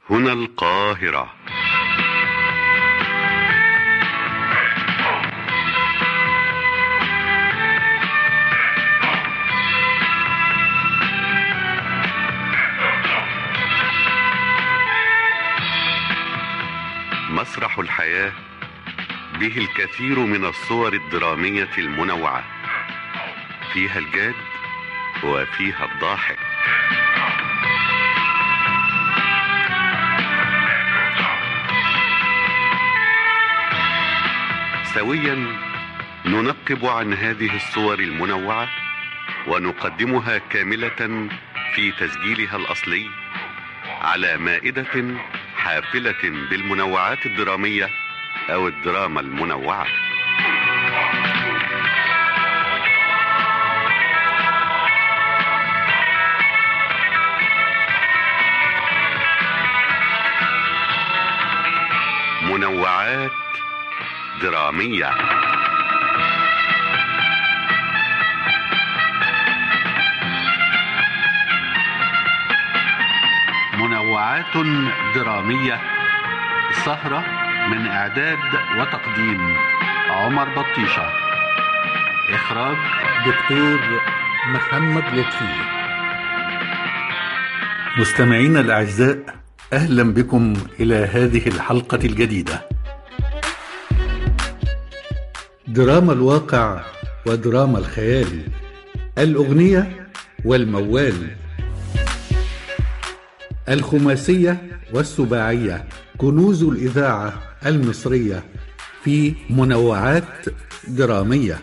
هنا القاهرة مسرح الحياة به الكثير من الصور الدرامية المنوعة فيها الجاد وفيها الضاحك سويا ننقب عن هذه الصور المنوعة ونقدمها كاملة في تسجيلها الأصلي على مائدة حافلة بالمنوعات الدرامية أو الدراما المنوعة منوعات درامية منوعات درامية سهرة من إعداد وتقديم عمر بطيشة إخراج دكتور محمد لطفي مستمعينا الأعزاء أهلا بكم إلى هذه الحلقة الجديدة دراما الواقع ودراما الخيال الأغنية والموال الخماسية والسباعية كنوز الإذاعة المصرية في منوعات درامية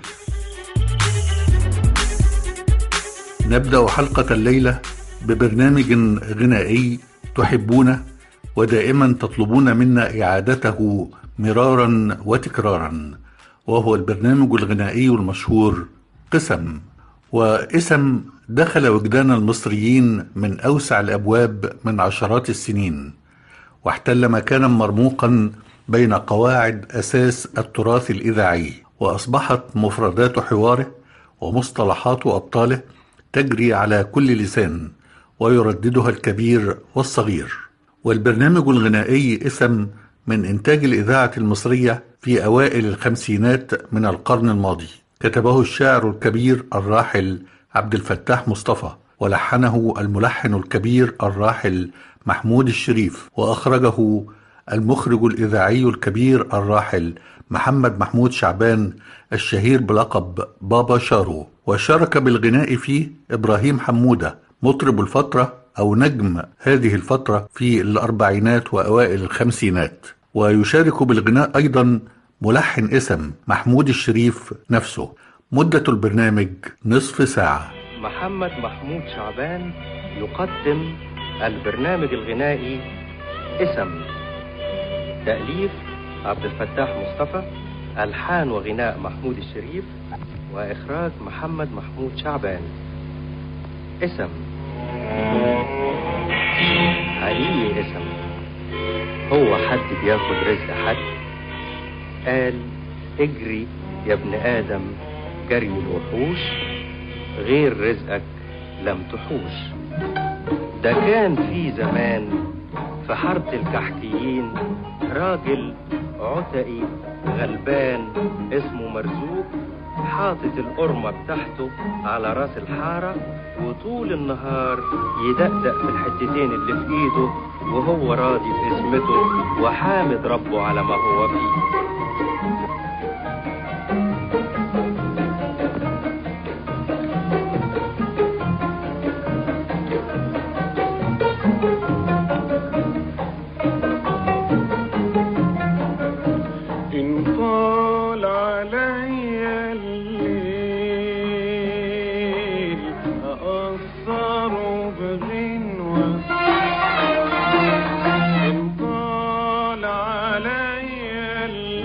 نبدأ حلقة الليلة ببرنامج غنائي تحبونه ودائما تطلبون منا إعادته مرارا وتكرارا وهو البرنامج الغنائي المشهور قسم واسم دخل وجدان المصريين من أوسع الأبواب من عشرات السنين واحتل مكانا مرموقا بين قواعد أساس التراث الإذاعي وأصبحت مفردات حواره ومصطلحات أبطاله تجري على كل لسان ويرددها الكبير والصغير والبرنامج الغنائي اسم من إنتاج الإذاعة المصرية في أوائل الخمسينات من القرن الماضي كتبه الشاعر الكبير الراحل عبد الفتاح مصطفى ولحنه الملحن الكبير الراحل محمود الشريف وأخرجه المخرج الإذاعي الكبير الراحل محمد محمود شعبان الشهير بلقب بابا شارو وشارك بالغناء فيه إبراهيم حمودة مطرب الفترة أو نجم هذه الفترة في الأربعينات وأوائل الخمسينات ويشارك بالغناء أيضا ملحن اسم محمود الشريف نفسه مدة البرنامج نصف ساعة محمد محمود شعبان يقدم البرنامج الغنائي اسم تأليف عبد الفتاح مصطفى ألحان وغناء محمود الشريف وإخراج محمد محمود شعبان اسم حقيقي اسم هو حد بياخد رزق حد قال اجري يا ابن آدم جري الوحوش غير رزقك لم تحوش ده كان في زمان في حارة الكحكيين راجل عتقي غلبان اسمه مرزوق حاطط القرمة بتاعته على راس الحارة وطول النهار يدقدق في الحتتين اللي في ايده وهو راضي باسمته وحامد ربه على ما هو فيه إن طال علي الليل أأثر بغنوة إن طال علي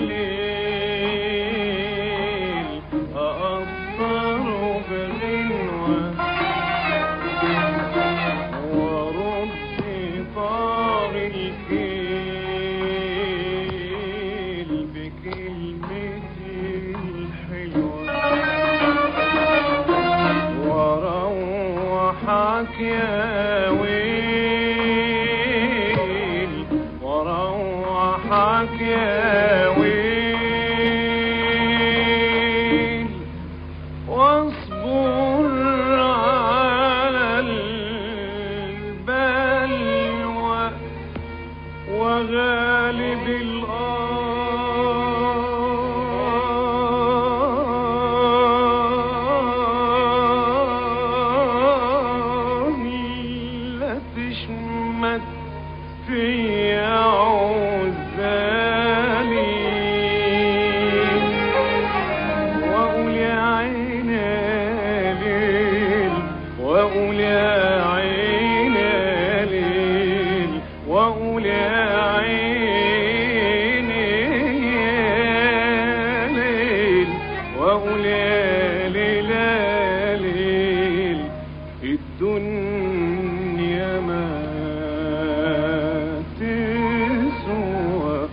يا ويل واصبر على البلوى وغالب الآه لا تشمت في عزالي وأقول يا عين ليل وأقول يا عين ليل وأقول يا عين ليل وأقول يا ليل يا ليل الدنيا ما تسوى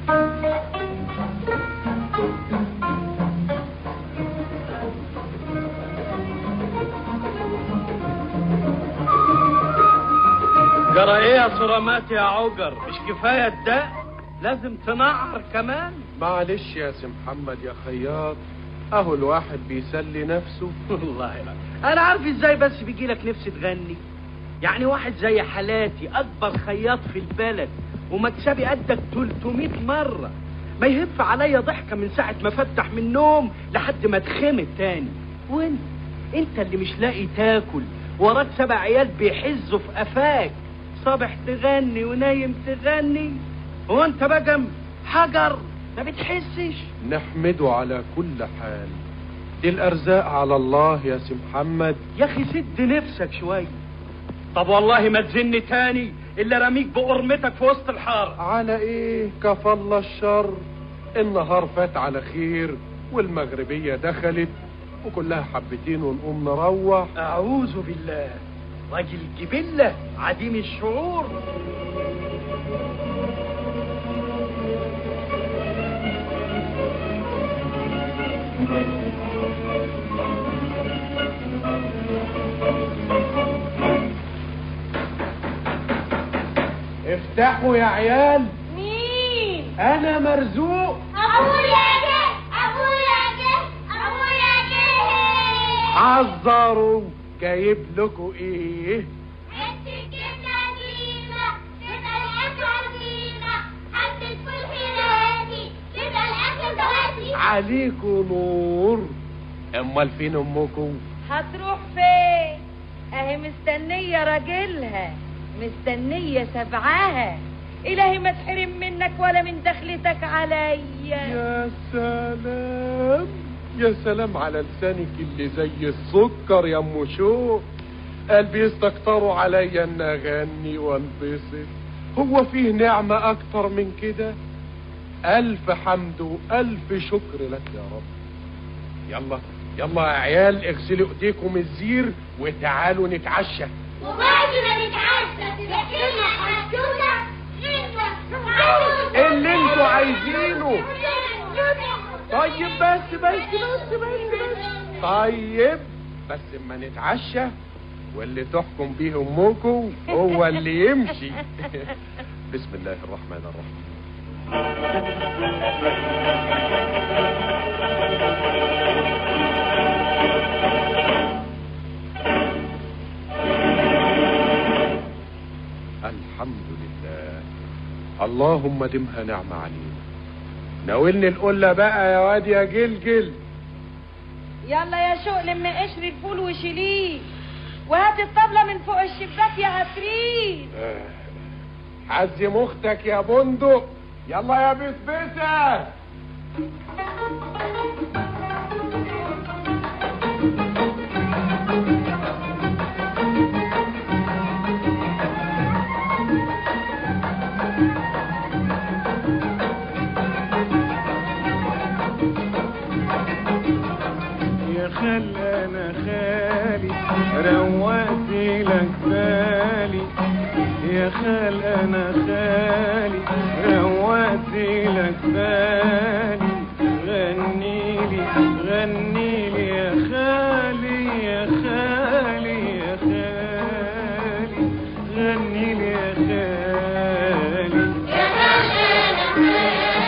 جرى ايه يا صرامات يا عجر مش كفايه الدق لازم تنعر كمان معلش يا سي محمد يا خياط اهو الواحد بيسلي نفسه والله لا. انا عارف ازاي بس بيجي لك نفس تغني يعني واحد زي حالاتي اكبر خياط في البلد ومكسبي قدك 300 مره ما يهف عليا ضحكه من ساعه ما فتح من النوم لحد ما اتخمت تاني وانت انت اللي مش لاقي تاكل وراك سبع عيال بيحزوا في قفاك صبح تغني ونايم تغني هو انت بقى حجر ما بتحسش نحمده على كل حال دي الارزاق على الله يا سي محمد يا اخي سد نفسك شويه طب والله ما تزني تاني الا رميك بقرمتك في وسط الحاره على ايه كفى الله الشر النهار فات على خير والمغربية دخلت وكلها حبتين ونقوم نروح اعوذ بالله راجل جبله عديم الشعور افتحوا يا عيال مين؟ انا مرزوق أبويا جه أبويا جه أبويا جه عذروا جايب لكم ايه حتة جبنة قديمة كده الأكل عزيمة حبة فول حلواتي كده الأكل دواتي عليكم نور امال فين امكم هتروح فين اهي مستنية راجلها مستنية سبعها إلهي ما تحرم منك ولا من دخلتك عليا يا سلام يا سلام على لسانك اللي زي السكر يا ام شو قلبي يستكتروا عليا ان اغني وانبسط هو فيه نعمة اكتر من كده الف حمد والف شكر لك يا رب يلا يلا يا عيال اغسلوا ايديكم الزير وتعالوا نتعشى وبعد ما نتعشى تذكرنا حسونا اللي انتوا عايزينه طيب بس بس بس بس بس طيب بس اما نتعشى واللي تحكم بيه امكم هو اللي يمشي بسم الله الرحمن الرحيم الحمد لله اللهم دمها نعمة علينا ناولني القلة بقى يا واد يا جلجل يلا يا شوق لم قشر الفول وشيليه وهات الطبلة من فوق الشباك يا عفريت آه. حزم اختك يا بندق يلا يا بسبسة يا خال انا خالي روقت لك بالي يا خال انا خالي روقت لك بالي غني لي غني لي يا خالي يا خالي يا خالي غني لي يا خالي يا خال أنا خالي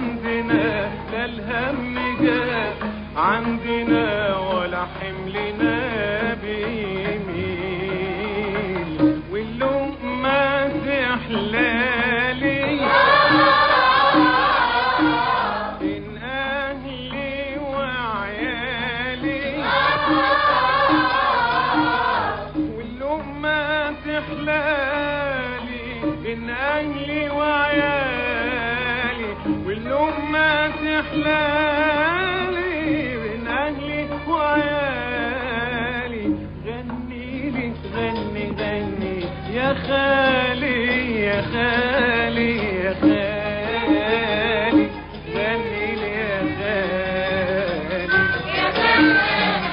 عندنا لا الهم جاء عندنا ولا حملنا بيميل واللقمة تحلالي بين أهلي وعيالي واللقمة تحلالي بين أهلي وعيالي واللقمة تحلالي بين أهلي وعيالي غني لي غني غني يا خالي يا خالي يا خالي غني لي يا خالي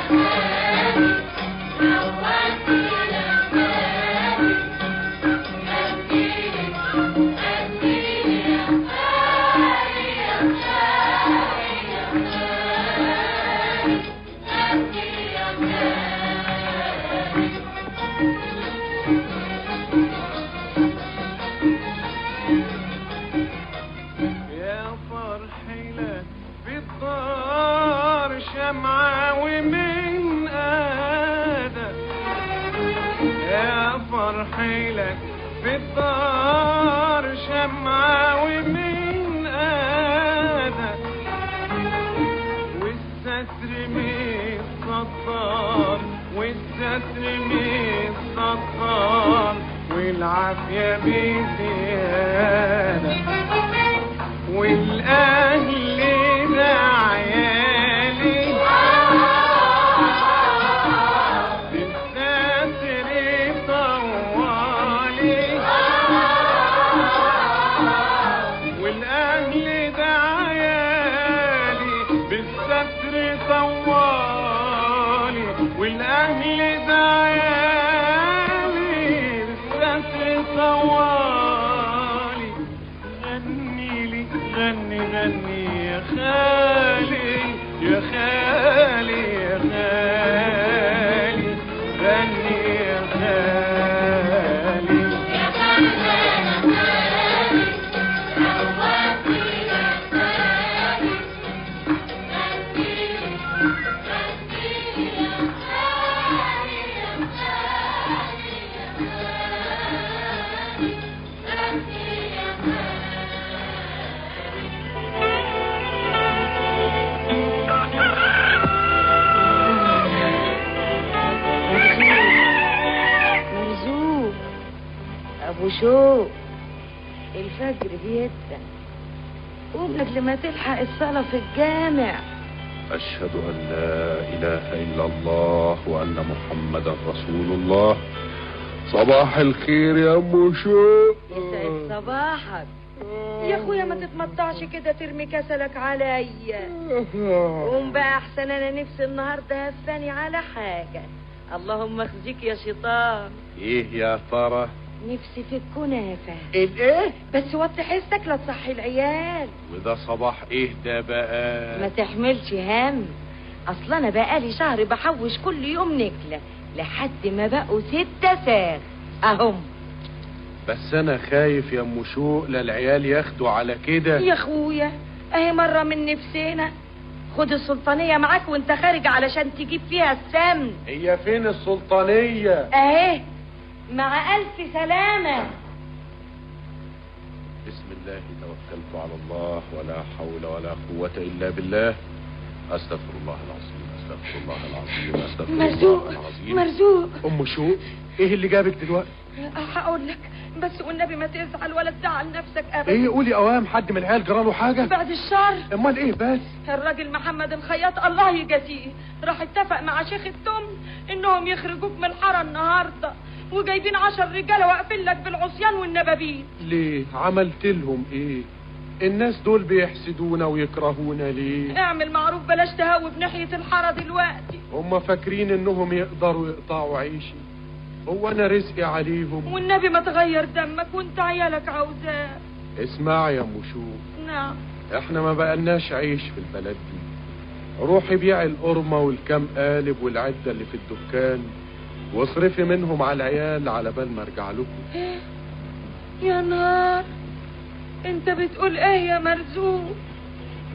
يا فرحي لك في الدار شمعة ومن آدم يا فرحي لك في الدار شمعة ومن آدم والستر متسطر والستر متسطر والعافية بزيادة والاهل ده عيالي بالستر طوالي والاهل ده عيالي بالستر طوالي والاهل ده عيالي بالستر طوالي غني لي غني غني يا خالي يا خالي يا خالي غني يا خالي مرزوق ابو شوق الفجر بيدن قوم قبل ما تلحق الصلاة في الجامع أشهد أن لا إله إلا الله وأن محمدا رسول الله صباح الخير يا أم شو يسعد صباحك يا اخويا ما تتمطعش كده ترمي كسلك عليا قوم بقى احسن انا نفسي النهارده هفاني على حاجه اللهم اخزيك يا شيطان إيه يا ترى نفسي في الكنافه الإيه بس وطي حسك لا تصحي العيال وده صباح إيه ده بقى ما تحملش هم اصل انا بقالي شهر بحوش كل يوم نكله لحد ما بقوا ستة ساغ اهم بس أنا خايف يا أم شوق لا العيال ياخدوا على كده يا اخويا اهي مرة من نفسنا خد السلطانية معاك وانت خارج علشان تجيب فيها السمن هي فين السلطانية اهي مع الف سلامة بسم الله توكلت على الله ولا حول ولا قوة إلا بالله أستغفر الله العظيم أستغفر الله العظيم أستغفر مرزوق الله العظيم مرزوق أم شو إيه اللي جابك دلوقتي هقول لك بس والنبي ما تزعل ولا تزعل نفسك ابدا إيه قولي أوام حد من العيال جراله حاجة بعد الشر أمال إيه بس الراجل محمد الخياط الله يجازيه راح اتفق مع شيخ التمن انهم يخرجوك من الحاره النهارده وجايبين عشر رجاله واقفين لك بالعصيان والنبابين ليه عملت لهم إيه الناس دول بيحسدونا ويكرهونا ليه اعمل معروف بلاش تهوب ناحيه الحاره دلوقتي هم فاكرين انهم يقدروا يقطعوا عيشي هو انا رزقي عليهم والنبي ما تغير دمك وانت عيالك عاوزاه اسمع يا ام شو نعم احنا ما بقالناش عيش في البلد دي روحي بيعي القرمة والكام قالب والعدة اللي في الدكان واصرفي منهم على العيال على بال ما ارجع لكم يا نهار انت بتقول ايه يا مرزوق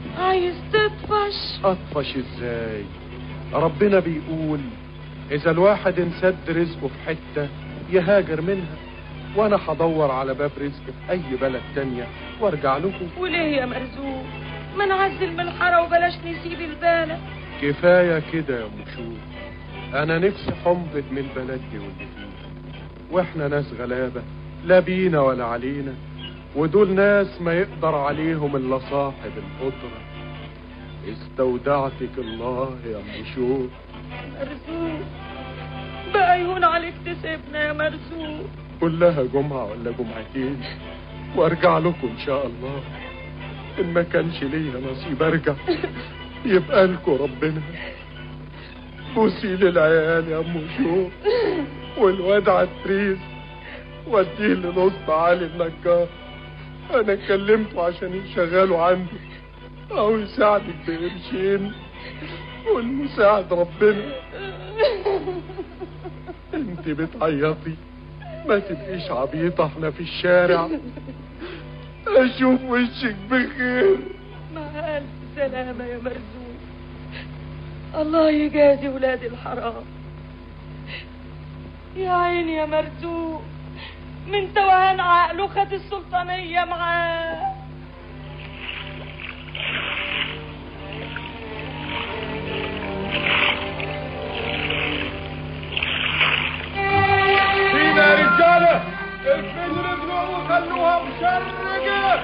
عايز تطفش اطفش ازاي ربنا بيقول اذا الواحد انسد رزقه في حتة يهاجر منها وانا هدور على باب رزق في اي بلد تانية وارجع لكم وليه يا مرزوق ما نعزل من الحارة وبلاش نسيب البلد كفاية كده يا مشوق انا نفسي حمضت من البلد دي واللي فيها واحنا ناس غلابة لا بينا ولا علينا ودول ناس ما يقدر عليهم الا صاحب القدرة استودعتك الله يا مشوق مرزوق بقى يهون عليك تسيبنا يا مرزوق كلها جمعة ولا جمعتين وارجع لكم ان شاء الله ان ما كانش ليا نصيب ارجع يبقى لكم ربنا بوسي للعيال يا ام شوق والواد عتريس وديه لنصب علي النجار انا كلمته عشان يشغله عنده او يساعدك بقرشين والمساعد ربنا انت بتعيطي ما تبقيش عبيطة احنا في الشارع اشوف وشك بخير مع ألف سلامة يا مرزوق الله يجازي ولاد الحرام يا عيني يا مرزوق من توهان عقله خد السلطانية معاه فينا يا رجالة ارفدوا رجلهم وخلوها مشرقة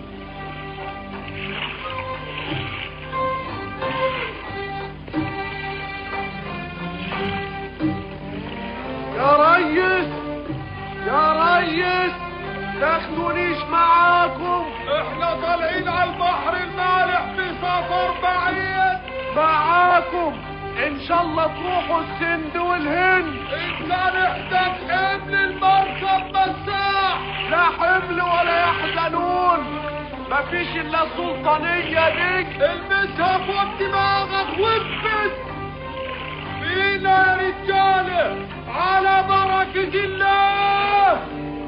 يا ريس يا ريس تاخدونيش معاكم احنا طالعين على البحر المالح بسفر بعيد معاكم ان شاء الله تروحوا السند والهند انت نحتاج حمل المركب مساح لا حمل ولا يحزنون مفيش الا السلطانية ديك المسها فوق دماغك وانفس فينا يا رجالة على بركة الله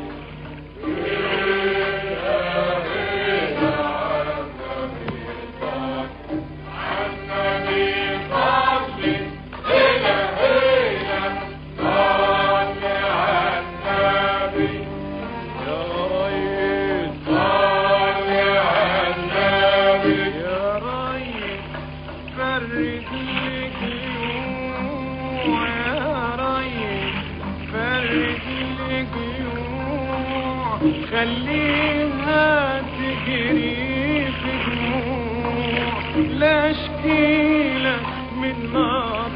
خليها تجري في دموع لا شكيلة من نار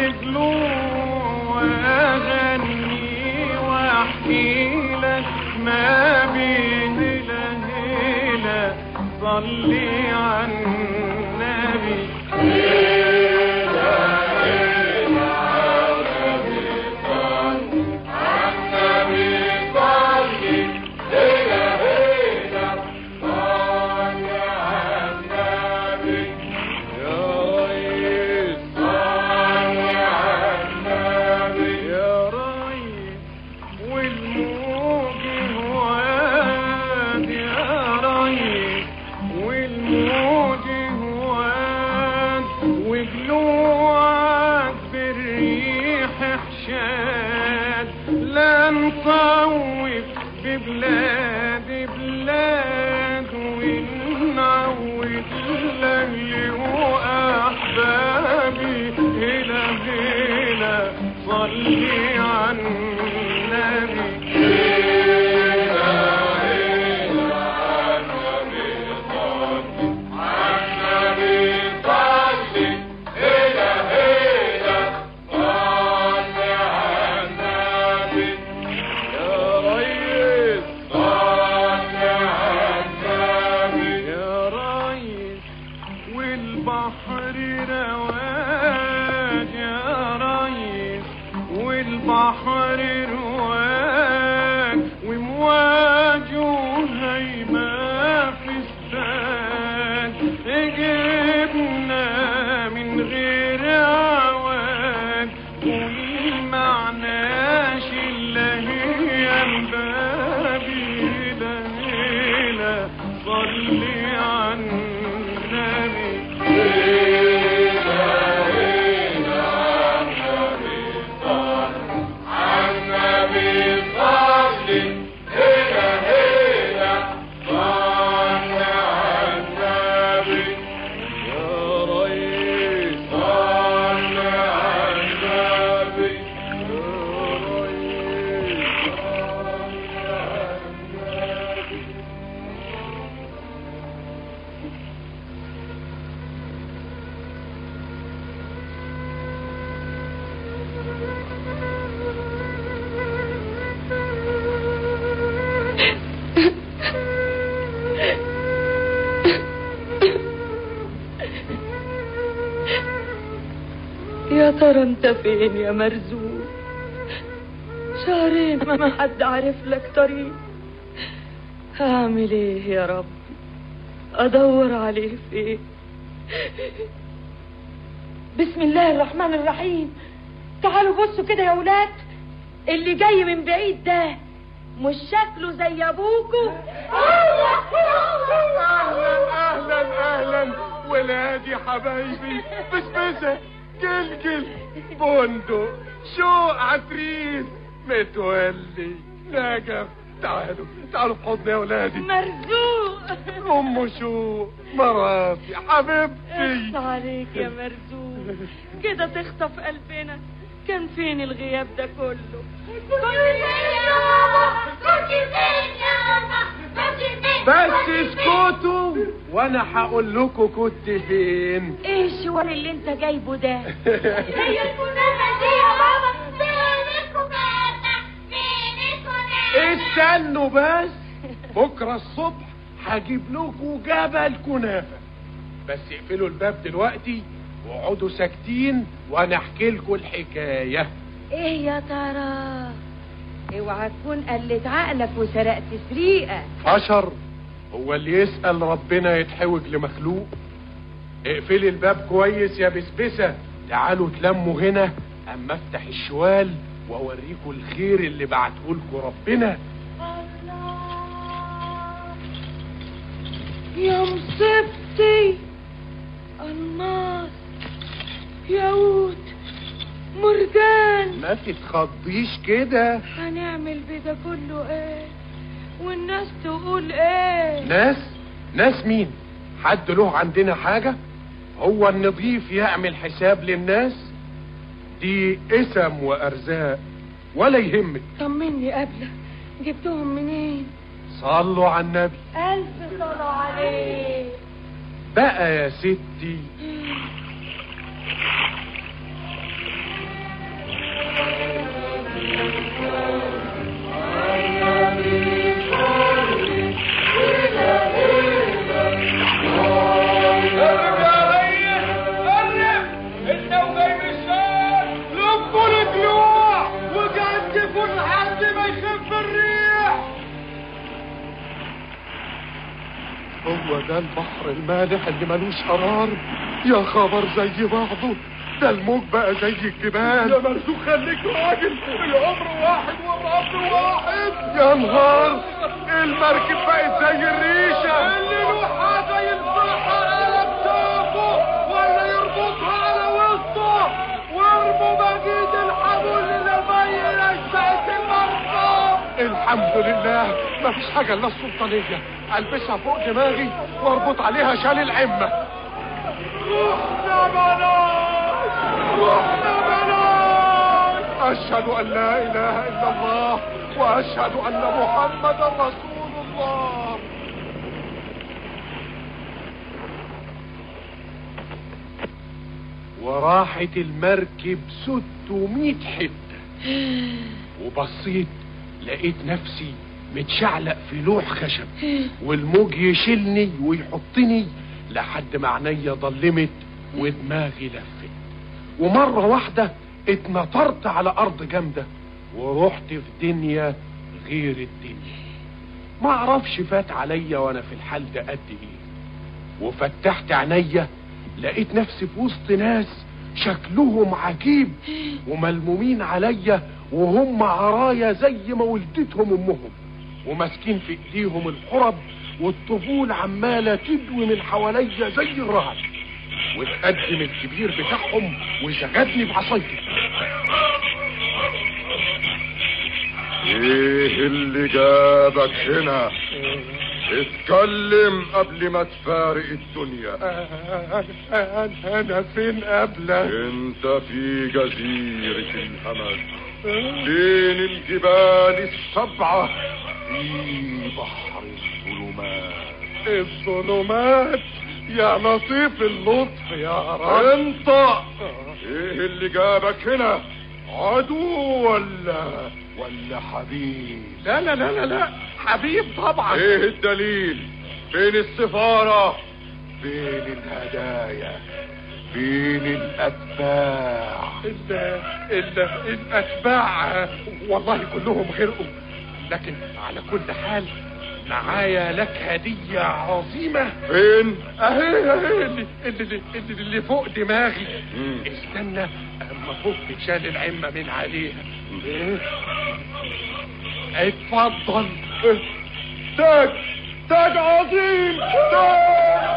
لجلوع واغني واحكي لك ما بين لهيلة صلي على النبي يا ريس والموج هواد يا ريس والموج هواد وجلوعك بالريح حشاد لا نطوف ببلاد بلاد ونعود لأهلي وأحبابي هلا هلا صلي على النبي يا ريس يا ريس والبحر رواج يا ريس والبحر رواج ومواجه هيما في الساد جبنا من غير عواج ومعناش الا هي البابي ليلة صلي على النبي يا ترى انت فين يا مرزوق شهرين ما حد عارف لك طريق هعمل ايه يا رب ادور عليه فين بسم الله الرحمن الرحيم تعالوا بصوا كده يا ولاد اللي جاي من بعيد ده مش شكله زي ابوكوا اهلا اهلا اهلا ولادي حبايبي بسبسه جلجل بندق شوق عفريت متولي نجف تعالوا تعالوا في حضني يا ولادي مرزوق ام شوق مراتي حبيبتي اخص عليك يا مرزوق كده تخطف قلبنا كان فين الغياب ده كله كنت فين يا ماما كنت فين يا ماما كنت فين بس اسكتوا وانا هقول لكم كنت فين ايه الشوال اللي انت جايبه ده هي الكنافة دي يا ماما فين الكنافة فين الكنافة استنوا بس بكره الصبح هجيب لكم جبل كنافه بس اقفلوا الباب دلوقتي واقعدوا ساكتين وانا احكي لكم الحكايه ايه يا ترى اوعى تكون قلت عقلك وسرقت سريقه حشر هو اللي يسأل ربنا يتحوج لمخلوق اقفلي الباب كويس يا بسبسة تعالوا تلموا هنا اما افتح الشوال واوريكم الخير اللي بعتهولكوا ربنا يا مصيبتي الناس ياقوت مرجان ما تتخضيش كده هنعمل بده كله ايه والناس تقول ايه ناس ناس مين حد له عندنا حاجة هو النظيف يعمل حساب للناس دي اسم وارزاق ولا يهمك طمني قبله جبتهم منين صلوا على النبي الف صلاة عليه بقى يا ستي هو ده البحر المالح اللي ملوش قرار يا خبر زي بعضه ده الموج بقى زي الجبال يا مرزوق خليك راجل العمر واحد والرب واحد يا نهار المركب بقت زي الريشة اللي يروحها زي البحر على كتافه ولا يربطها على وسطه وارموا مجيد الحبل للمية نشأت المركب الحمد لله مفيش حاجة الا السلطانية البسها فوق دماغي واربط عليها شال العمة رحنا بنات رحنا بنات أشهد أن لا إله إلا الله وأشهد أن محمدا رسول الله وراحت المركب 600 حتة وبصيت لقيت نفسي متشعلق في لوح خشب والموج يشيلني ويحطني لحد ما عينيا ضلمت ودماغي لفت ومرة واحدة اتنطرت على أرض جامدة ورحت في دنيا غير الدنيا ما اعرفش فات عليا وانا في الحال ده قد ايه وفتحت عينيا لقيت نفسي في وسط ناس شكلهم عجيب وملمومين عليا وهم عرايا زي ما ولدتهم امهم وماسكين في ايديهم الحرب والطبول عمالة تدوي من حواليا زي الرعد واتقدم الكبير بتاعهم وزغدني بعصايته ايه اللي جابك هنا اتكلم قبل ما تفارق الدنيا انا أنا فين قبلك انت في جزيرة الامل بين الجبال السبعة في بحر الظلمات الظلمات يا لطيف اللطف يا رب انت ايه اللي جابك هنا عدو ولا ولا حبيب لا لا لا لا لا حبيب طبعا ايه الدليل فين السفارة فين الهدايا فين الاتباع ال ال الاتباع والله كلهم غرقوا لكن على كل حال معايا لك هدية عظيمة فين اهي اهي اللي, اللي, اللي, اللي فوق دماغي مم. استنى اما فك شال العمة من عليها إيه؟ اتفضل تاج تاج عظيم تاج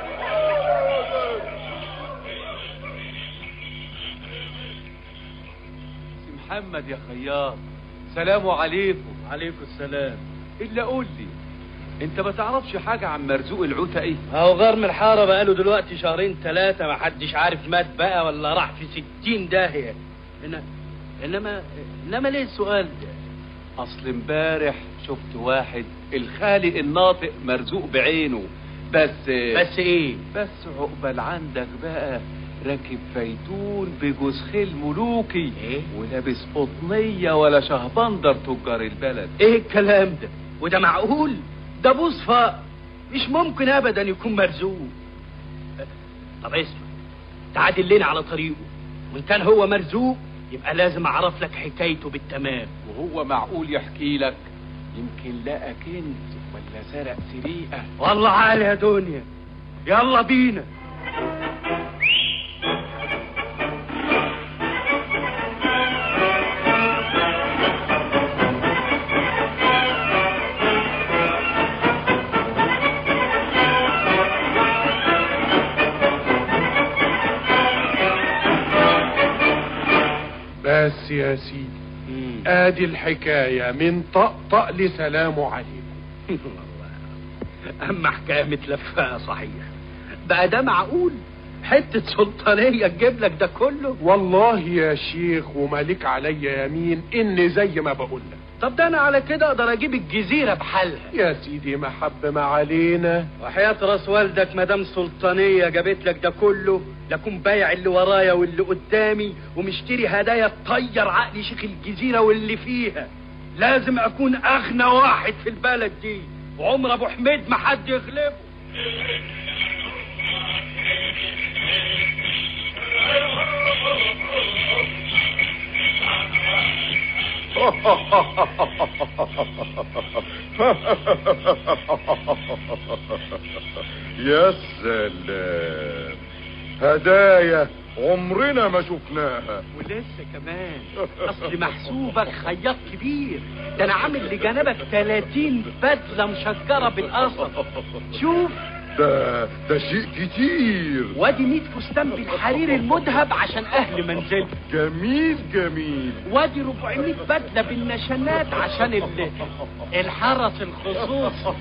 محمد يا خياط سلام عليكم عليكم السلام الا قول لي انت ما تعرفش حاجه عن مرزوق العتقي اهو غرم الحارة بقاله دلوقتي شهرين ثلاثة ما حدش عارف مات بقى ولا راح في ستين داهية إن... انما انما ليه السؤال ده اصل امبارح شفت واحد الخالق الناطق مرزوق بعينه بس بس ايه بس عقبال عندك بقى راكب فيتون بجوز خيل ملوكي إيه؟ ولابس قطنية ولا شهبندر تجار البلد ايه الكلام ده وده معقول ده بوصفة مش ممكن ابدا يكون مرزوق طب اسمع تعادل لنا على طريقه وان كان هو مرزوق يبقى لازم اعرف لك حكايته بالتمام وهو معقول يحكي لك يمكن لقى كنز ولا سرق سريقة والله عالي يا دنيا يلا بينا بس يا سيدي ادي الحكاية من طقطق لسلام عليكم اما حكايه متلفقه صحيح بقى ده معقول حته سلطانيه تجيب لك ده كله والله يا شيخ ومالك عليا يمين ان زي ما بقول لك طب ده انا على كده اقدر اجيب الجزيره بحالها يا سيدي محب ما علينا وحياة راس والدك مدام سلطانية جابت لك ده كله لكون بايع اللي ورايا واللي قدامي ومشتري هدايا تطير عقل شيخ الجزيرة واللي فيها لازم اكون اغنى واحد في البلد دي وعمر ابو حميد ما حد يغلبه يا سلام هدايا عمرنا ما شفناها ولسه كمان اصل محسوبك خياط كبير ده انا عامل لجنبك 30 بدله مشجره بالاصل شوف ده ده شيء كتير وادي 100 فستان بالحرير المذهب عشان اهل منزلي جميل جميل وادي 400 بدله بالنشانات عشان ال- الحرس الخصوصي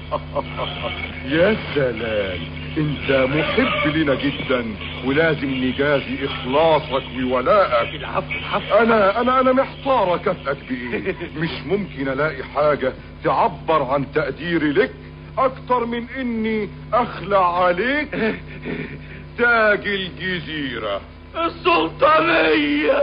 يا سلام انت محب لنا جدا ولازم نجازي اخلاصك وولائك العفو العفو انا انا انا محتار اكافئك بايه مش ممكن الاقي حاجة تعبر عن تقديري لك اكتر من اني اخلع عليك تاج الجزيرة السلطانيه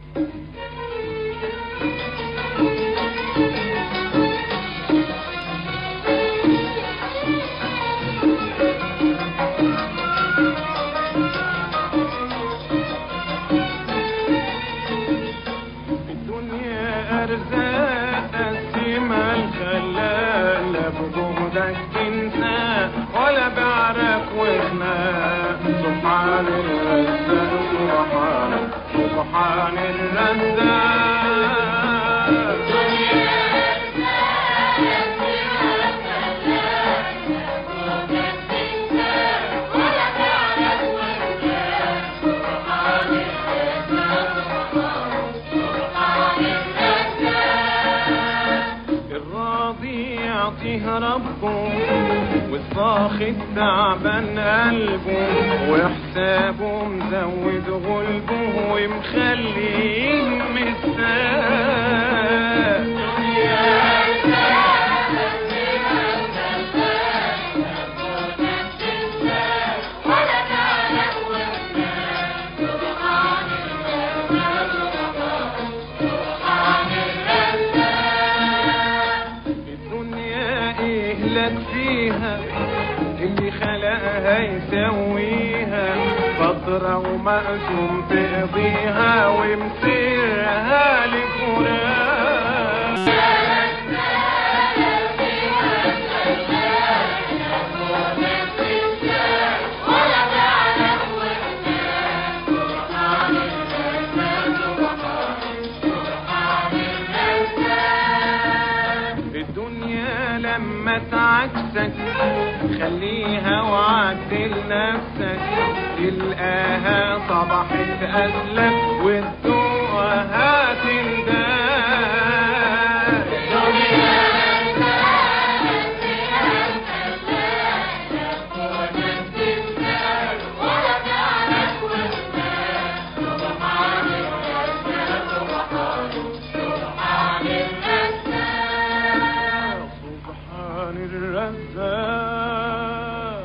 الدنيا أرزاق قسمها الخلاق لا بجهدك تنسى ولا بعرك وخناق سبحان الرزاق سبحان سبحان الرزاق الراضي يعطيه ربه والساخط تعبان قلبه وحسابه مزود غلبه ومخليه مساء الدنيا ايه لك فيها اللي خلقها يسويها فترة ومقسوم تقضيها ومسيرها لفلان الدنيا لما تعكسك خليها وعدل نفسك تلقاها صبحت أسلك وتدوقها تنداك سبحان الرزاق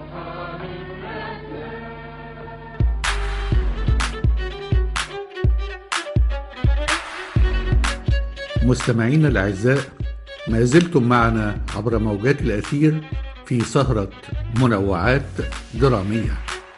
مستمعينا الأعزاء ما زلتم معنا عبر موجات الأثير في سهرة منوعات درامية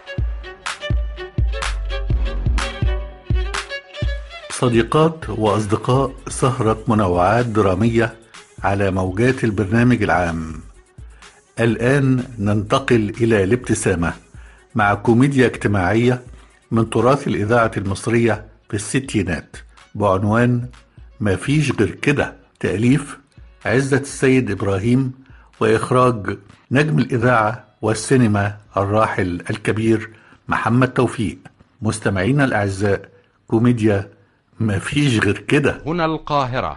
صديقات وأصدقاء سهرة منوعات درامية على موجات البرنامج العام الآن ننتقل إلى الابتسامة مع كوميديا اجتماعية من تراث الإذاعة المصرية في الستينات بعنوان ما فيش غير كده تأليف عزة السيد إبراهيم وإخراج نجم الإذاعة والسينما الراحل الكبير محمد توفيق مستمعينا الأعزاء كوميديا ما فيش غير كده هنا القاهرة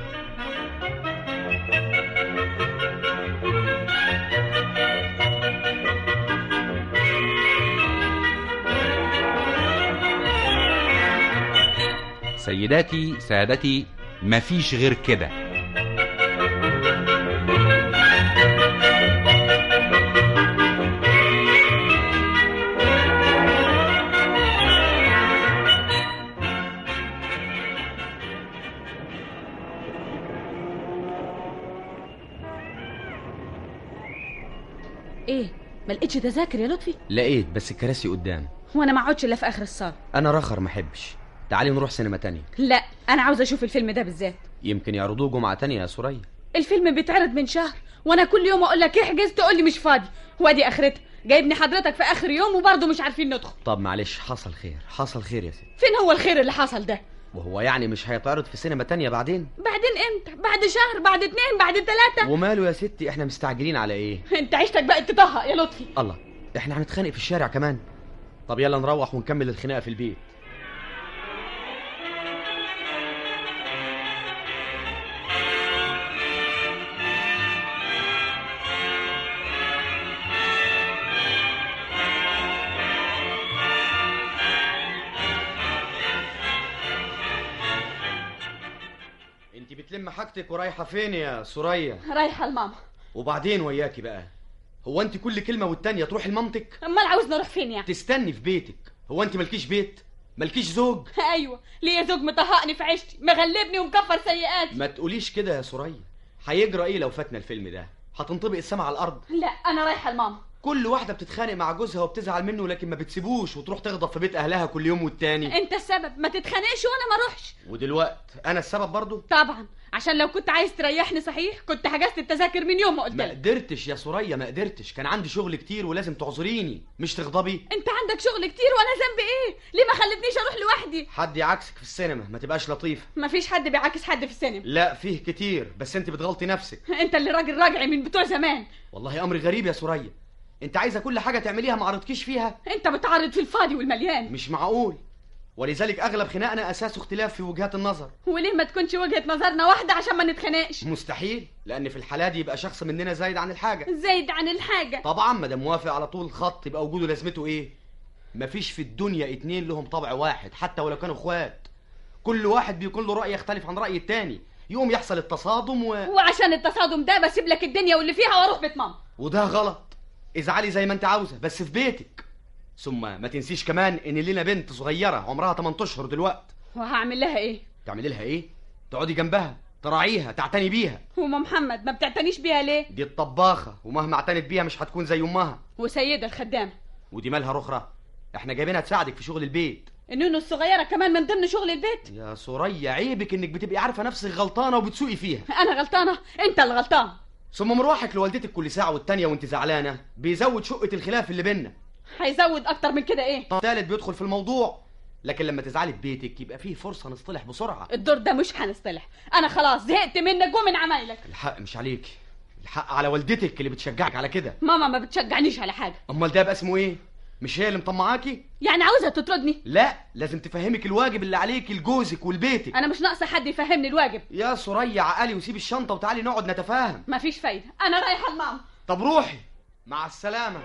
سيداتي سادتي مفيش غير كده ايه ما لقيتش تذاكر يا لطفي لقيت بس الكراسي قدام وانا ما اقعدش الا في اخر الصاله انا رخر ما احبش تعالي نروح سينما تانية لا انا عاوزه اشوف الفيلم ده بالذات يمكن يعرضوه جمعة تانية يا سوريا الفيلم بيتعرض من شهر وانا كل يوم اقول لك احجز تقول لي مش فاضي وادي اخرتها جايبني حضرتك في اخر يوم وبرضه مش عارفين ندخل طب معلش حصل خير حصل خير يا ست فين هو الخير اللي حصل ده وهو يعني مش هيتعرض في سينما تانية بعدين بعدين امتى بعد شهر بعد اتنين بعد تلاتة وماله يا ستي احنا مستعجلين على ايه انت عيشتك بقت تطهق يا لطفي الله احنا هنتخانق في الشارع كمان طب يلا نروح ونكمل الخناقة في البيت انت بتلم حاجتك ورايحة فين يا سوريا رايحه لماما وبعدين وياكي بقى هو انت كل كلمة والتانية تروحي لمامتك امال عاوزنا نروح فين يعني تستني في بيتك هو انت مالكيش بيت مالكيش زوج ايوه ليا زوج مطهقني في عيشتي مغلبني ومكفر سيئاتي ما تقوليش كده يا سوريا هيجرى ايه لو فاتنا الفيلم ده هتنطبق السما على الارض لا انا رايحه لماما كل واحده بتتخانق مع جوزها وبتزعل منه لكن ما بتسيبوش وتروح تغضب في بيت اهلها كل يوم والتاني انت السبب ما تتخانقش وانا ما اروحش ودلوقت انا السبب برضو طبعا عشان لو كنت عايز تريحني صحيح كنت حجزت التذاكر من يوم ما قلت ما لك قدرتش يا سوريا ما قدرتش كان عندي شغل كتير ولازم تعذريني مش تغضبي انت عندك شغل كتير وانا ذنبي ايه ليه ما خلتنيش اروح لوحدي حد يعكسك في السينما ما تبقاش لطيف مفيش حد بيعاكس حد في السينما لا فيه كتير بس انت بتغلطي نفسك انت اللي راجل راجعي من بتوع زمان والله امر غريب يا سوريا انت عايزه كل حاجه تعمليها ما عرضكيش فيها انت بتعرض في الفاضي والمليان مش معقول ولذلك اغلب خناقنا اساسه اختلاف في وجهات النظر وليه ما تكونش وجهة نظرنا واحدة عشان ما نتخانقش مستحيل لان في الحاله دي يبقى شخص مننا زايد عن الحاجه زايد عن الحاجة طبعا ما دام موافق على طول الخط يبقى وجوده لازمته ايه مفيش في الدنيا اتنين لهم طبع واحد حتى ولو كانوا اخوات كل واحد بيكون له راي يختلف عن راي التاني يقوم يحصل التصادم و... وعشان التصادم ده بسيب لك الدنيا واللي فيها واروح بيت ماما وده غلط ازعلي زي ما انت عاوزه بس في بيتك ثم ما تنسيش كمان ان لينا بنت صغيره عمرها 8 اشهر دلوقتي وهعمل لها ايه تعملي لها ايه تقعدي جنبها تراعيها تعتني بيها وام محمد ما بتعتنيش بيها ليه دي الطباخه ومهما اعتنت بيها مش هتكون زي امها وسيدة الخدامة ودي مالها رخرة احنا جايبينها تساعدك في شغل البيت النونو الصغيره كمان من ضمن شغل البيت يا سوريا عيبك انك بتبقي عارفه نفسك غلطانه وبتسوقي فيها انا غلطانه انت اللي غلطان ثم مروحك لوالدتك كل ساعه والتانيه وانت زعلانه بيزود شقه الخلاف اللي بينا هيزود اكتر من كده ايه الثالث بيدخل في الموضوع لكن لما تزعلي في بيتك يبقى فيه فرصه نصطلح بسرعه الدور ده مش هنصطلح انا خلاص زهقت منك ومن عمايلك الحق مش عليك الحق على والدتك اللي بتشجعك على كده ماما ما بتشجعنيش على حاجه امال ده يبقى اسمه ايه مش هي اللي مطمعاكي يعني عاوزها تطردني لا لازم تفهمك الواجب اللي عليك لجوزك ولبيتك انا مش ناقصه حد يفهمني الواجب يا سوريا عقلي وسيب الشنطه وتعالي نقعد نتفاهم مفيش فايده انا رايحه لماما طب روحي مع السلامه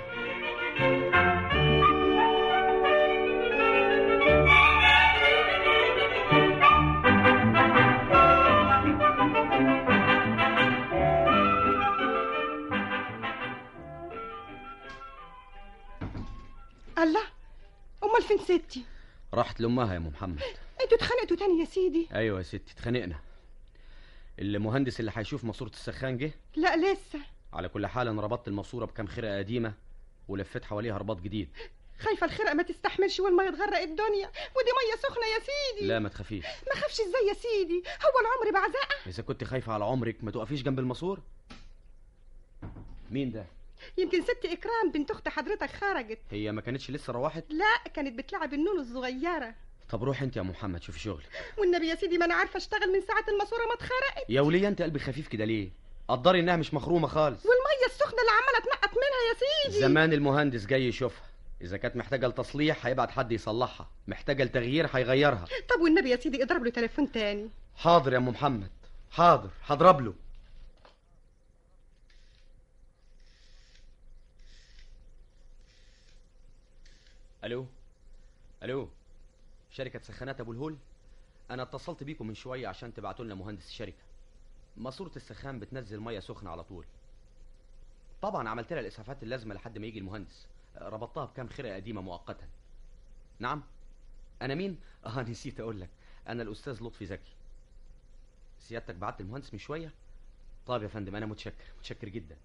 الله امال فين ستي راحت لامها يا ام محمد انتوا اتخانقتوا تاني يا سيدي ايوه يا ستي اتخانقنا المهندس اللي هيشوف ماسوره السخان جه لا لسه على كل حال انا ربطت الماسوره بكام خرقه قديمه ولفيت حواليها رباط جديد خايفه الخرقه ما تستحملش والميه تغرق الدنيا ودي ميه سخنه يا سيدي لا ما تخافيش ما خافش ازاي يا سيدي هو العمر بعزقه اذا كنت خايفه على عمرك ما تقفيش جنب الماسور مين ده يمكن ست اكرام بنت اخت حضرتك خرجت هي ما كانتش لسه روحت لا كانت بتلعب النونو الصغيره طب روحي انت يا أم محمد شوفي شغلك والنبي يا سيدي ما انا عارفه اشتغل من ساعه الماسوره ما اتخرقت يا وليه انت قلبي خفيف كده ليه قدري انها مش مخرومه خالص والميه السخنه اللي عماله تنقط منها يا سيدي زمان المهندس جاي يشوفها اذا كانت محتاجه لتصليح هيبعت حد يصلحها محتاجه لتغيير هيغيرها طب والنبي يا سيدي اضرب له تليفون تاني حاضر يا ام محمد حاضر هضرب له الو الو شركه سخانات ابو الهول انا اتصلت بيكم من شويه عشان تبعتوا لنا مهندس الشركه ماسوره السخان بتنزل ميه سخنه على طول طبعا عملت لها الاسعافات اللازمه لحد ما يجي المهندس ربطتها بكام خرقه قديمه مؤقتا نعم انا مين اه نسيت اقول لك انا الاستاذ لطفي زكي سيادتك بعت المهندس من شويه طيب يا فندم انا متشكر متشكر جدا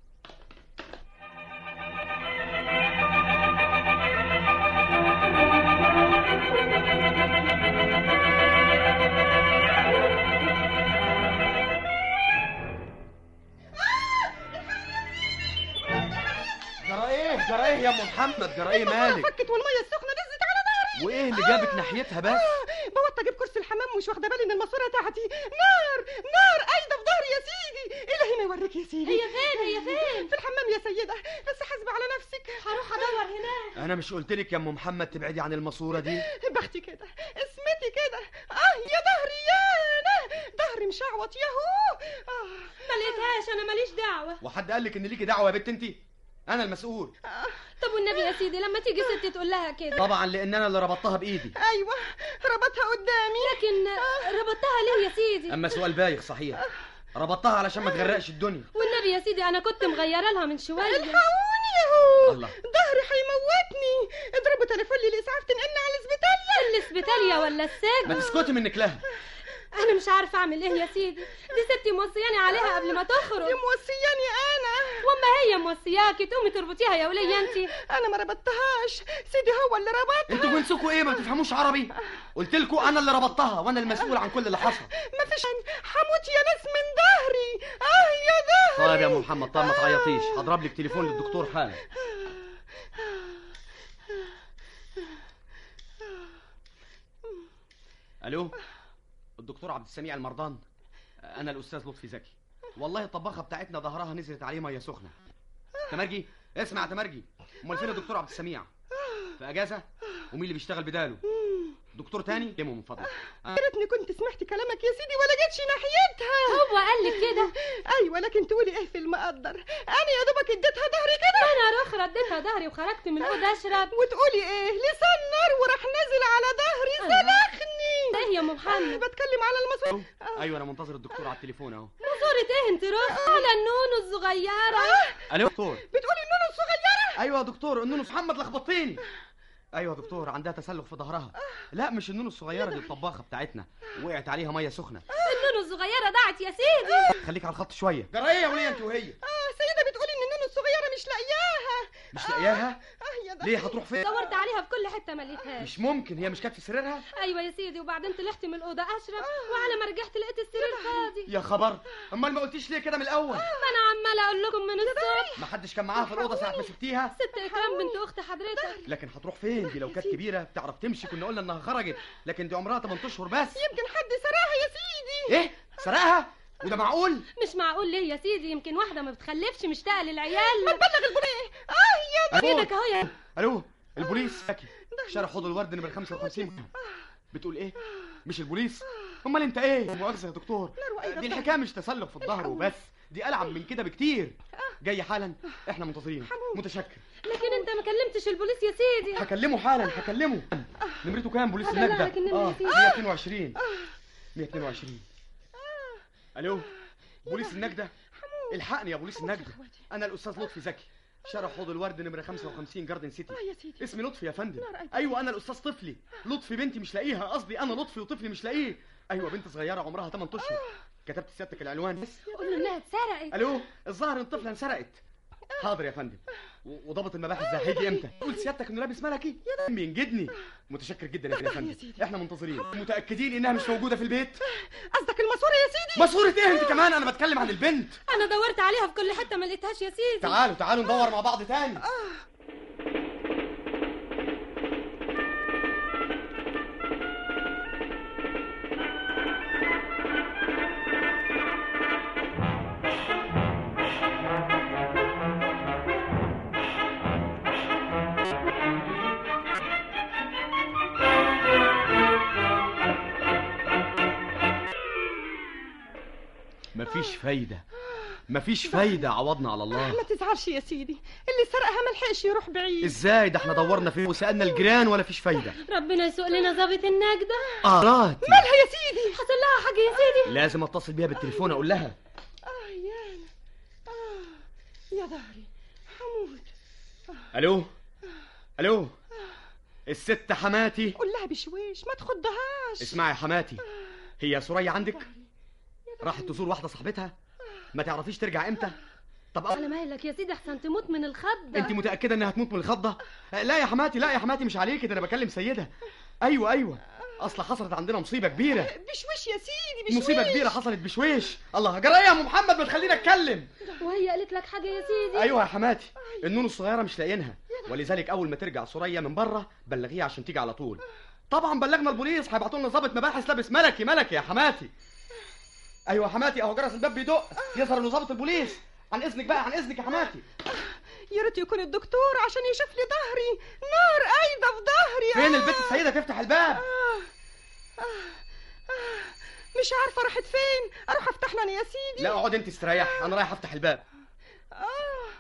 جرى ايه جرى ايه يا ام محمد جرى ايه مالك فكت والميه السخنه نزلت على ظهري وايه اللي جابك ناحيتها بس بوطت اجيب كرسي الحمام مش واخده بالي ان الماسوره تحتي نار نار قايده في ظهري يا سيدي الهي ما يوريك يا سيدي هي فين هي فين في الحمام يا سيده بس حاسبه على نفسك هروح ادور هناك انا مش قلت لك يا ام محمد تبعدي عن الماسوره دي بختي كده اسمتي كده اه يا ظهري يا انا ظهري مشعوط ياهو آه. ما لقيتهاش انا ماليش دعوه وحد قال لك ان ليكي دعوه يا بنت انت انا المسؤول طب والنبي يا سيدي لما تيجي ستي تقول لها كده طبعا لان انا اللي ربطتها بايدي ايوه ربطها قدامي لكن ربطتها ليه يا سيدي اما سؤال بايخ صحيح ربطتها علشان ما تغرقش الدنيا والنبي يا سيدي انا كنت مغيره لها من شويه الحقوني ياهو الله. ظهري هيموتني اضربوا تليفون لي الاسعاف تنقلني على الاسبيتاليا الاسبيتاليا ولا ما السجن تسكتي منك لها انا مش عارفه اعمل ايه يا سيدي دي ستي موصياني عليها قبل ما تخرج دي موصياني انا واما هي موصياكي تقومي تربطيها يا وليه انت انا ما ربطتهاش سيدي هو اللي ربطها انتوا جنسكوا ايه ما تفهموش عربي قلت لكم انا اللي ربطتها وانا المسؤول عن كل اللي حصل ما فيش حموت يا ناس من ظهري اه يا ظهري طيب يا ام محمد طب ما تعيطيش هضرب لك تليفون للدكتور حالا الو الدكتور عبد السميع المرضان انا الاستاذ لطفي زكي والله الطباخه بتاعتنا ظهرها نزلت عليه ميه سخنه تمرجي اسمع يا تمرجي امال فين الدكتور عبد السميع في اجازه ومين اللي بيشتغل بداله دكتور تاني كلمه من فضلك يا ريتني كنت سمعت كلامك يا سيدي ولا جيتش ناحيتها هو قال لك كده ايوه لكن تقولي ايه في المقدر انا يا دوبك اديتها ظهري كده انا رخ رديتها ظهري وخرجت من الاوضه اشرب وتقولي ايه لسان نار وراح نازل على ظهري سلخني ده ايه يا ام محمد بتكلم على المصور ايوه انا منتظر الدكتور على التليفون اهو صورة ايه انت رخ على النونو الصغيره الو دكتور بتقولي النونو الصغيره ايوه يا دكتور النونو محمد لخبطتيني ايوه يا دكتور عندها تسلخ في ظهرها لا مش النونو الصغيره دي الطباخه بتاعتنا وقعت عليها ميه سخنه النونو الصغيره ضاعت يا سيدي خليك على الخط شويه جرى ايه يا وليه انت وهي اه سيدة بتقولي ان النونو الصغيره مش لاقياها مش لاقياها اه يا ليه هتروح فين دورت عليها في كل حته ما لقيتهاش مش ممكن هي مش كانت في سريرها ايوه يا سيدي وبعدين طلعت من الاوضه اشرب وعلى ما رجعت لقيت السرير فاضي يا خبر امال ما قلتيش ليه كده من الاول ما انا عماله اقول لكم من الصبح ما حدش كان معاها في الاوضه ساعه ما سبتيها ست اكرام بنت اخت حضرتك لكن هتروح فين دي لو كانت كبيره بتعرف تمشي كنا قلنا انها خرجت لكن دي عمرها 8 اشهر بس يمكن حد سرقها يا سيدي ايه سرقها وده معقول مش معقول ليه يا سيدي يمكن واحده ما بتخلفش مشتاقه للعيال ما تبلغ البوليس اه يا ألو. ايدك اهو يا الو البوليس ساكي شارع حوض الورد نمر 55 بتقول ايه مش البوليس امال انت ايه مؤاخذه يا دكتور دي الحكايه مش تسلق في الظهر وبس دي العب من كده بكتير جاي حالا احنا منتظرين متشكر لكن انت ما كلمتش البوليس يا سيدي هكلمه حالا هكلمه نمرته كام بوليس هبلغ النجدة لك النمرة اه فيه. 122 122 الو بوليس النجدة الحقني يا بوليس النجدة انا الاستاذ لطفي زكي شارع حوض الورد نمرة 55 جاردن سيتي يا سيدي اسمي لطفي يا فندم نار أيدي. ايوه انا الاستاذ طفلي لطفي بنتي مش لاقيها قصدي انا لطفي وطفلي مش لاقيه ايوه بنت صغيره عمرها 8 اشهر كتبت سيادتك العنوان قول له انها اتسرقت الو الظاهر ان الطفله انسرقت حاضر يا فندم و- وضابط المباحث ده هيجي امتى قول سيادتك انه لابس ملكي بينجدني متشكر جدا يا فندم يا سيدي احنا منتظرين متاكدين انها مش موجوده في البيت قصدك الماسوره يا سيدي ماسوره ايه انت كمان انا بتكلم عن البنت انا دورت عليها في كل حته ما لقيتهاش يا سيدي تعالوا تعالوا ندور مع بعض تاني مفيش فايده مفيش فايده عوضنا على الله ما تزعلش يا سيدي اللي سرقها ما لحقش يروح بعيد ازاي ده احنا دورنا فيه وسالنا الجيران ولا فيش فايده ربنا يسوق لنا ظابط النجدة قراتي مالها يا سيدي حصل لها حاجة يا سيدي لازم اتصل بيها بالتليفون اقول لها اه يا اه يا ظهري حمود الو الو الست حماتي قول لها بشويش ما تخضهاش اسمعي يا حماتي هي سوريا عندك راحت تزور واحده صاحبتها ما تعرفيش ترجع امتى طب على مهلك يا سيدي احسن تموت من الخضة انت متاكده انها هتموت من الخضه لا يا حماتي لا يا حماتي مش عليك ده انا بكلم سيدها ايوه ايوه اصل حصلت عندنا مصيبه كبيره بشويش يا سيدي بشويش مصيبه كبيره حصلت بشويش الله جرى يا ام محمد ما تخليني اتكلم وهي قالت لك حاجة يا سيدي ايوه يا حماتي النون الصغيره مش لاقيينها ولذلك اول ما ترجع سوريا من بره بلغيها عشان تيجي على طول طبعا بلغنا البوليس هيبعتوا لنا ضابط مباحث لابس ملكي ملكي يا حماتي ايوه يا حماتي اهو جرس الباب بيدق يظهر انه ضابط البوليس عن اذنك بقى عن اذنك يا حماتي يا ريت يكون الدكتور عشان يشوف لي ظهري نار قايده في ظهري فين آه. البنت السيده تفتح الباب آه. آه. مش عارفه راحت فين اروح افتح لها أنا يا سيدي لا اقعد انت استريح انا رايح افتح الباب اه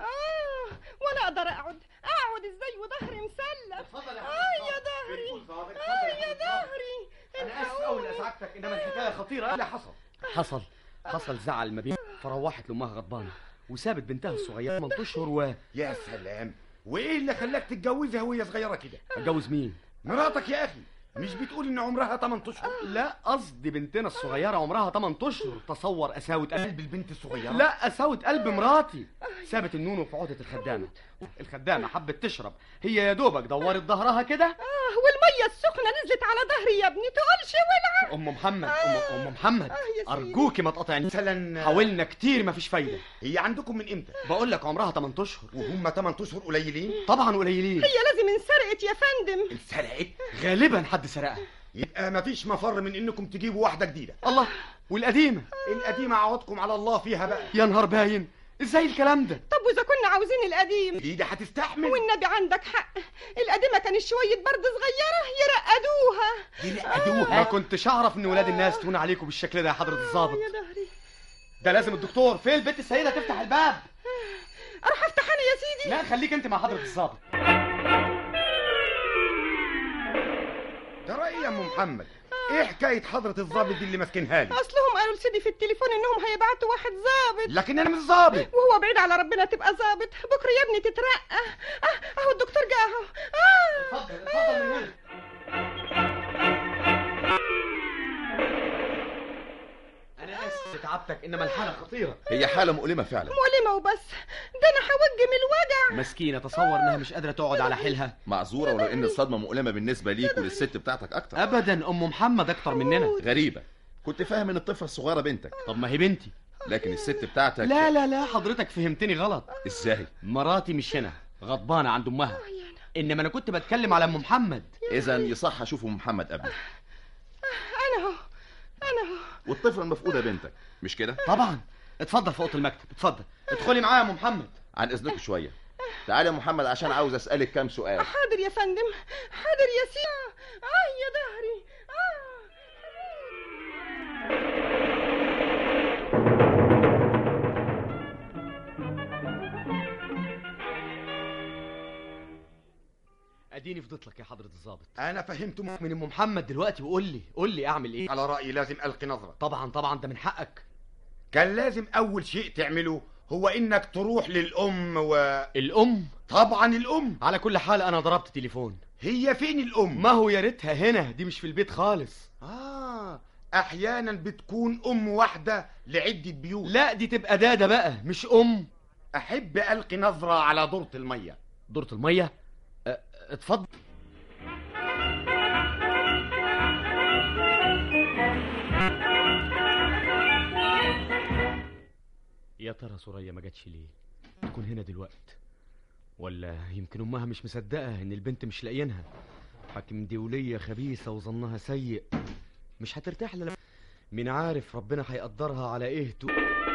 اه ولا اقدر اقعد اقعد ازاي وظهري مسلف اه يا ظهري اه يا ظهري انا اسف قوي لازعجتك انما الحكايه خطيره ايه اللي حصل حصل حصل زعل ما بين فروحت لامها غضبانه وسابت بنتها الصغيره 8 اشهر و يا سلام وايه اللي خلاك تتجوزها وهي صغيره كده اتجوز مين مراتك يا اخي مش بتقول ان عمرها 8 اشهر لا قصدي بنتنا الصغيره عمرها 8 اشهر تصور قساوه قلب البنت الصغيره لا قساوه قلب مراتي سابت النونو في عقده الخدامه الخدامه حبت تشرب هي يا دوبك دورت ظهرها كده اه والميه السخنه نزلت على ظهري يا ابني تقولش ولع ام محمد ام ام محمد آه يا سيدي. ارجوكي ما تقاطعني مثلا حاولنا كتير مفيش فايده هي عندكم من امتى بقول لك عمرها 8 اشهر وهم 8 اشهر قليلين طبعا قليلين هي لازم انسرقت يا فندم انسرقت غالبا حد سرقها يبقى مفيش مفر من انكم تجيبوا واحده جديده الله والقديمه القديمه عوضكم على الله فيها بقى يا نهار باين ازاي الكلام ده طب واذا كنا عاوزين القديم دي ده هتستحمل والنبي عندك حق القديمه كانت شويه برد صغيره يرقدوها يرقدوها ما كنتش اعرف ان ولاد الناس تهون عليكم بالشكل ده يا حضره الضابط يا ظهري ده لازم الدكتور فين البنت السيده تفتح الباب اروح افتح انا يا سيدي لا خليك انت مع حضره الضابط ترى ايه يا ام محمد ايه حكايه حضره الضابط دي اللي ماسكينها لي اصلهم قالوا لسيدي في التليفون انهم هيبعتوا واحد ظابط لكن انا مش ضابط وهو بعيد على ربنا تبقى ظابط بكره يا ابني تترقى اه اهو الدكتور جه اهو اه اتفضل اتفضل من هنا انا اسف تعبتك انما الحاله خطيره هي حاله مؤلمه فعلا مؤلمه وبس ده انا حاولت من الوجع مسكينه تصور انها مش قادره تقعد على حيلها معذوره ولو ان الصدمه مؤلمه بالنسبه ليك وللست بتاعتك اكتر ابدا ام محمد اكتر مننا غريبه كنت فاهم ان الطفله الصغيره بنتك طب ما هي بنتي لكن الست بتاعتك لا لا لا حضرتك فهمتني غلط ازاي مراتي مش هنا غضبانه عند امها انما انا كنت بتكلم على ام محمد اذا يصح اشوف ام محمد قبل انا اهو انا اهو والطفله المفقوده بنتك مش كده طبعا اتفضل في اوضه المكتب اتفضل ادخلي معايا يا ام محمد عن اذنكم شويه تعالى يا محمد عشان عاوز اسالك كام سؤال حاضر يا فندم حاضر يا سيدي اه يا ظهري اه اديني فضيت لك يا حضره الضابط انا فهمت م... من ام محمد دلوقتي وقول لي قول لي اعمل ايه على رايي لازم القي نظره طبعا طبعا ده من حقك كان لازم اول شيء تعمله هو انك تروح للام و الام طبعا الام على كل حال انا ضربت تليفون هي فين الام ما هو يا ريتها هنا دي مش في البيت خالص اه احيانا بتكون ام واحده لعده بيوت لا دي تبقى داده بقى مش ام احب القي نظره على دورة الميه دورة الميه أه، اتفضل يا ترى سوريا ما جاتش ليه تكون هنا دلوقت ولا يمكن امها مش مصدقه ان البنت مش لاقيينها حاكم دوليه خبيثه وظنها سيء مش هترتاح لما مين عارف ربنا هيقدرها على ايه تو...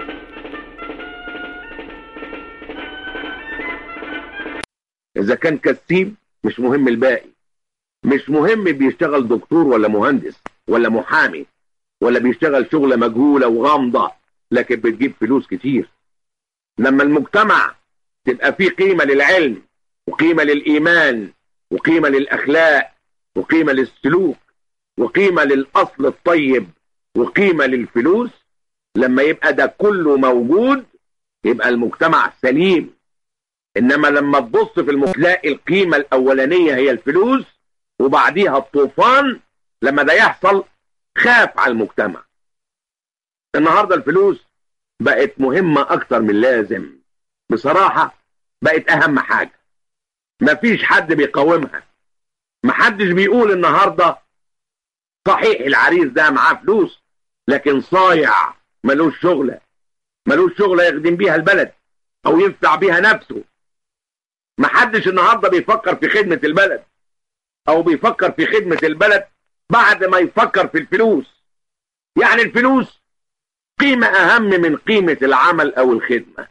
اذا كان كسيب مش مهم الباقي مش مهم بيشتغل دكتور ولا مهندس ولا محامي ولا بيشتغل شغلة مجهولة وغامضة لكن بتجيب فلوس كتير لما المجتمع تبقى فيه قيمة للعلم وقيمة للإيمان وقيمة للأخلاق وقيمة للسلوك وقيمة للأصل الطيب وقيمة للفلوس لما يبقى ده كله موجود يبقى المجتمع سليم انما لما تبص في الم... تلاقي القيمة الاولانية هي الفلوس وبعديها الطوفان لما ده يحصل خاف على المجتمع النهاردة الفلوس بقت مهمة اكتر من لازم بصراحة بقت اهم حاجة مفيش حد بيقاومها محدش بيقول النهاردة صحيح العريس ده معاه فلوس لكن صايع ملوش شغلة ملوش شغلة يخدم بيها البلد او ينفع بيها نفسه محدش النهارده بيفكر في خدمة البلد او بيفكر في خدمة البلد بعد ما يفكر في الفلوس يعني الفلوس قيمة اهم من قيمة العمل او الخدمة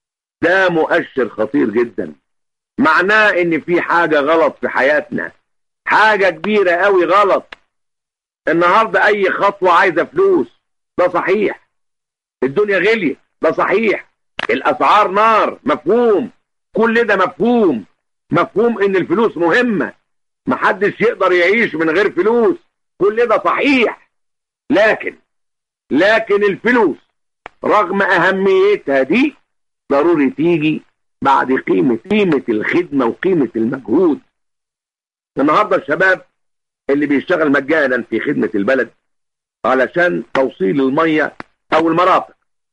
ده مؤشر خطير جدا معناه ان في حاجة غلط في حياتنا حاجة كبيرة قوي غلط النهاردة اي خطوة عايزة فلوس ده صحيح الدنيا غليت ده صحيح الاسعار نار مفهوم كل ده مفهوم مفهوم ان الفلوس مهمة محدش يقدر يعيش من غير فلوس كل ده صحيح لكن لكن الفلوس رغم اهميتها دي ضروري تيجي بعد قيمة قيمة الخدمة وقيمة المجهود النهاردة الشباب اللي بيشتغل مجانا في خدمة البلد علشان توصيل المية او المرافق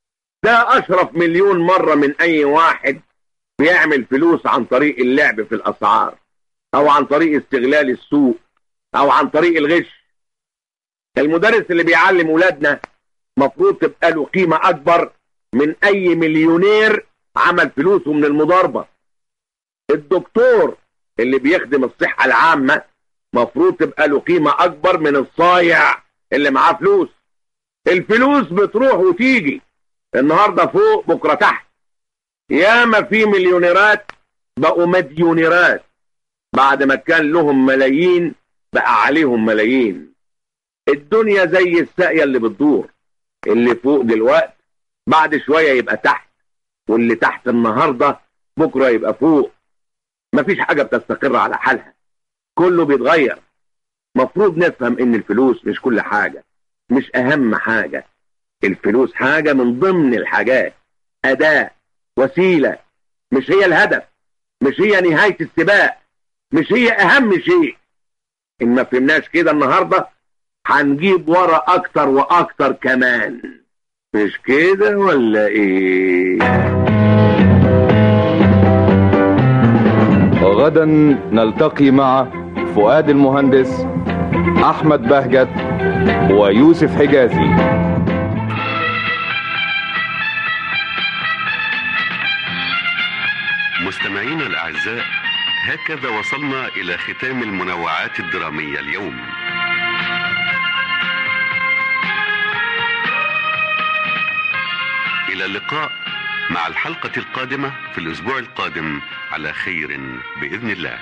ده اشرف مليون مرة من اي واحد بيعمل فلوس عن طريق اللعب في الاسعار او عن طريق استغلال السوق او عن طريق الغش المدرس اللي بيعلم ولادنا مفروض تبقى له قيمة اكبر من اي مليونير عمل فلوسه من المضاربة الدكتور اللي بيخدم الصحة العامة مفروض تبقى له قيمة اكبر من الصايع اللي معاه فلوس الفلوس بتروح وتيجي النهاردة فوق بكرة تحت ياما في مليونيرات بقوا مديونيرات بعد ما كان لهم ملايين بقى عليهم ملايين الدنيا زي الساقية اللي بتدور اللي فوق دلوقت بعد شوية يبقى تحت واللي تحت النهاردة بكرة يبقى فوق مفيش حاجة بتستقر على حالها كله بيتغير مفروض نفهم ان الفلوس مش كل حاجة مش اهم حاجة الفلوس حاجة من ضمن الحاجات اداة وسيلة مش هي الهدف مش هي نهاية السباق مش هي اهم شيء ان ما فهمناش كده النهاردة هنجيب ورا اكتر واكتر كمان مش كده ولا ايه وغدا نلتقي مع فؤاد المهندس احمد بهجت ويوسف حجازي مستمعينا الأعزاء هكذا وصلنا إلى ختام المنوعات الدرامية اليوم إلى اللقاء مع الحلقة القادمة في الأسبوع القادم على خير بإذن الله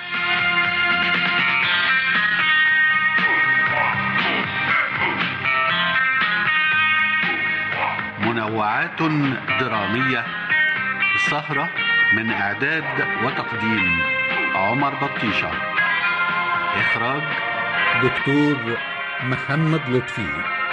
منوعات درامية السهرة من إعداد وتقديم عمر بطيشة إخراج دكتور محمد لطفي